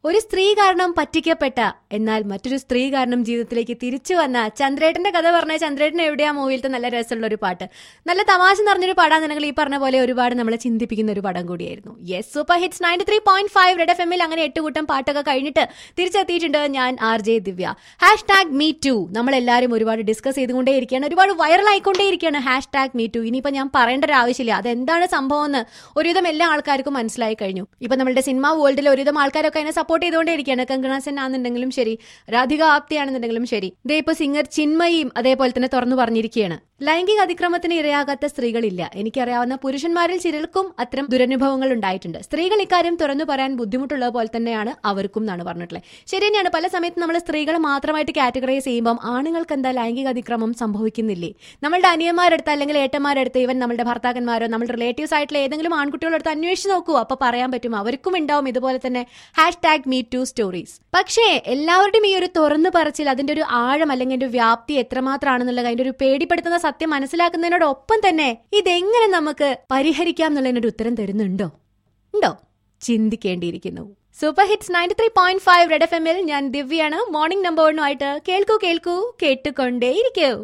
ഒരു സ്ത്രീ കാരണം പറ്റിക്കപ്പെട്ട എന്നാൽ മറ്റൊരു സ്ത്രീ കാരണം ജീവിതത്തിലേക്ക് തിരിച്ചു വന്ന ചന്ദ്രേട്ടന്റെ കഥ പറഞ്ഞ ചന്ദ്രേട്ടൻ എവിടെയാ മൂവിയിലത്തെ നല്ല രസമുള്ള ഒരു പാട്ട് നല്ല തമാശ നിറഞ്ഞൊരു പാടാന്നുണ്ടെങ്കിൽ ഈ പറഞ്ഞ പോലെ ഒരുപാട് നമ്മളെ ചിന്തിപ്പിക്കുന്ന ഒരു പടം കൂടിയായിരുന്നു yes super hits ninety three point five red F എമ്മിൽ അങ്ങനെ എട്ട് കൂട്ടം പാട്ടൊക്കെ കഴിഞ്ഞിട്ട് തിരിച്ചെത്തിയിട്ടുണ്ട് ഞാൻ R J Divya hash tag me too നമ്മളെല്ലാവരും ഒരുപാട് ഡിസ്കസ് ചെയ്തുകൊണ്ടേയിരിക്കുകയാണ് ഒരുപാട് വൈറൽ ആയിക്കൊണ്ടേയിരിക്കുകയാണ് ഹാഷ് ടാഗ് മീ ടു ഇനിയിപ്പോൾ ഞാൻ പറയേണ്ട ഒരു ആവശ്യമില്ല അതെന്താണ് സംഭവം എന്ന് ഒരുവിധം എല്ലാ ആൾക്കാർക്കും മനസ്സിലായി കഴിഞ്ഞു ഇപ്പൊ നമ്മുടെ സിനിമാ വേൾഡിൽ ഒരുവിധം ആൾക്കാരൊക്കെ അതിനെ സപ്പോർട്ട് ചെയ്തുകൊണ്ടേയിരിക്കുകയാണ് കങ്കണാസൻ ആണെന്നുണ്ടെങ്കിലും ശരി രാധിക ആപ്തിയാണെന്നുണ്ടെങ്കിലും ശരി ഇതേ ഇപ്പൊ സിംഗർ ചിന്മയും അതേപോലെ തന്നെ തുറന്നു പറഞ്ഞിരിക്കുകയാണ് ലൈംഗിക അതിക്രമത്തിന് ഇരയാകാത്ത സ്ത്രീകളില്ല എനിക്കറിയാവുന്ന പുരുഷന്മാരിൽ ചിലർക്കും അത്തരം ദുരനുഭവങ്ങൾ ഉണ്ടായിട്ടുണ്ട് സ്ത്രീകൾ ഇക്കാര്യം തുറന്നു പറയാൻ ബുദ്ധിമുട്ടുള്ളത് പോലെ തന്നെയാണ് അവർക്കും എന്നാണ് പറഞ്ഞിട്ടുള്ളത് ശരി തന്നെയാണ് പല സമയത്ത് നമ്മൾ സ്ത്രീകളെ മാത്രമായിട്ട് കാറ്റഗറൈസ് ചെയ്യുമ്പോൾ ആണുങ്ങൾക്ക് എന്താ ലൈംഗിക അതിക്രമം സംഭവിക്കുന്നില്ലേ നമ്മളുടെ അനിയന്മാരെടുത്ത് അല്ലെങ്കിൽ ഏട്ടന്മാരെടുത്ത് ഈവൻ നമ്മുടെ ഭർത്താക്കന്മാരോ നമ്മുടെ റിലേറ്റീവ്സ് ആയിട്ടുള്ള ഏതെങ്കിലും ആൺകുട്ടികളെടുത്ത് അന്വേഷിച്ച് നോക്കൂ അപ്പൊ പറയാൻ പറ്റും അവർക്കും ഉണ്ടാവും ഇതുപോലെ തന്നെ hash tag me too stories പക്ഷേ എല്ലാവരുടെയും ഈ ഒരു തുറന്നു പറച്ചിൽ അതിന്റെ ഒരു ആഴം അല്ലെങ്കിൽ അതിന്റെ വ്യാപ്തി എത്രമാത്രമാണെന്നുള്ളത് അതിന്റെ ഒരു പേടിപ്പെടുത്തുന്ന സത്യം മനസ്സിലാക്കുന്നതിനോടൊപ്പം തന്നെ ഇതെങ്ങനെ നമുക്ക് പരിഹരിക്കാം എന്നുള്ളതിനൊരു ഉത്തരം തരുന്നുണ്ടോ ഉണ്ടോ ചിന്തിക്കേണ്ടിയിരിക്കുന്നു super hits ninety three point five red F എമ്മിൽ ഞാൻ ദിവ്യാണ് മോർണിംഗ് നമ്പർ വണ്ണുമായിട്ട് കേൾക്കൂ കേൾക്കൂ കേട്ടുകൊണ്ടേയിരിക്കൂ